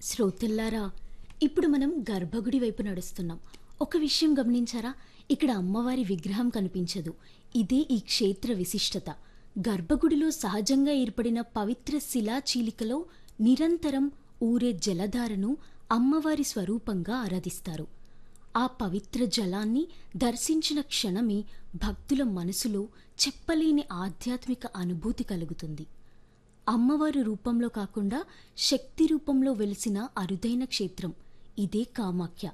శ్రోతల్లారా ఇప్పుడు మనం గర్భగుడి వైపు నడుస్తున్నాం ఒక విషయం గమనించారా ఇక్కడ అమ్మవారి విగ్రహం కనిపించదు ఇదే ఈ క్షేత్ర విశిష్టత గర్భగుడిలో సహజంగా ఏర్పడిన పవిత్ర శిలా చీలికలో నిరంతరం ఊరే జలధారను అమ్మవారి స్వరూపంగా ఆరాధిస్తారు ఆ పవిత్ర జలాన్ని దర్శించిన క్షణమే భక్తుల మనసులో చెప్పలేని ఆధ్యాత్మిక అనుభూతి కలుగుతుంది అమ్మవారి రూపంలో కాకుండా శక్తి రూపంలో వెలిసిన అరుదైన క్షేత్రం ఇదే కామాఖ్య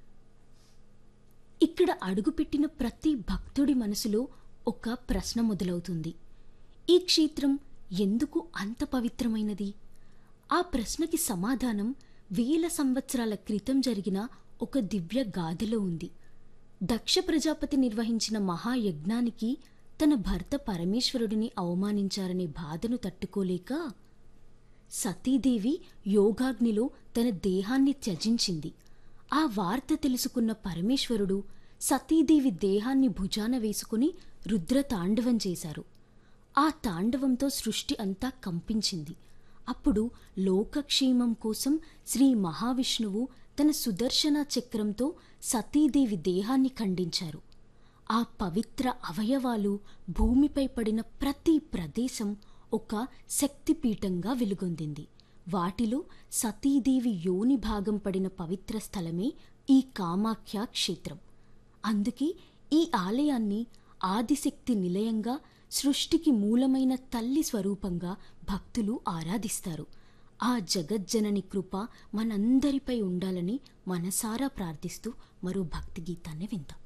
ఇక్కడ అడుగుపెట్టిన ప్రతి భక్తుడి మనసులో ఒక ప్రశ్న మొదలవుతుంది ఈ క్షేత్రం ఎందుకు అంత పవిత్రమైనది ఆ ప్రశ్నకి సమాధానం వేల సంవత్సరాల క్రితం జరిగిన ఒక దివ్య గాథలో ఉంది దక్ష ప్రజాపతి నిర్వహించిన మహాయజ్ఞానికి తన భర్త పరమేశ్వరుడిని అవమానించారనే బాధను తట్టుకోలేక సతీదేవి యోగాగ్నిలో తన దేహాన్ని త్యజించింది ఆ వార్త తెలుసుకున్న పరమేశ్వరుడు సతీదేవి దేహాన్ని భుజాన వేసుకుని రుద్ర తాండవం చేశారు ఆ తాండవంతో సృష్టి అంతా కంపించింది అప్పుడు లోకక్షేమం కోసం శ్రీ మహావిష్ణువు తన సుదర్శన చక్రంతో సతీదేవి దేహాన్ని ఖండించారు ఆ పవిత్ర అవయవాలు భూమిపై పడిన ప్రతి ప్రదేశం ఒక శక్తిపీఠంగా వెలుగొందింది వాటిలో సతీదేవి యోని భాగం పడిన పవిత్ర స్థలమే ఈ కామాఖ్య క్షేత్రం అందుకే ఈ ఆలయాన్ని ఆదిశక్తి నిలయంగా సృష్టికి మూలమైన తల్లి స్వరూపంగా భక్తులు ఆరాధిస్తారు ఆ జగజ్జనని కృప మనందరిపై ఉండాలని మనసారా ప్రార్థిస్తూ మరో భక్తి గీతాన్ని విందాం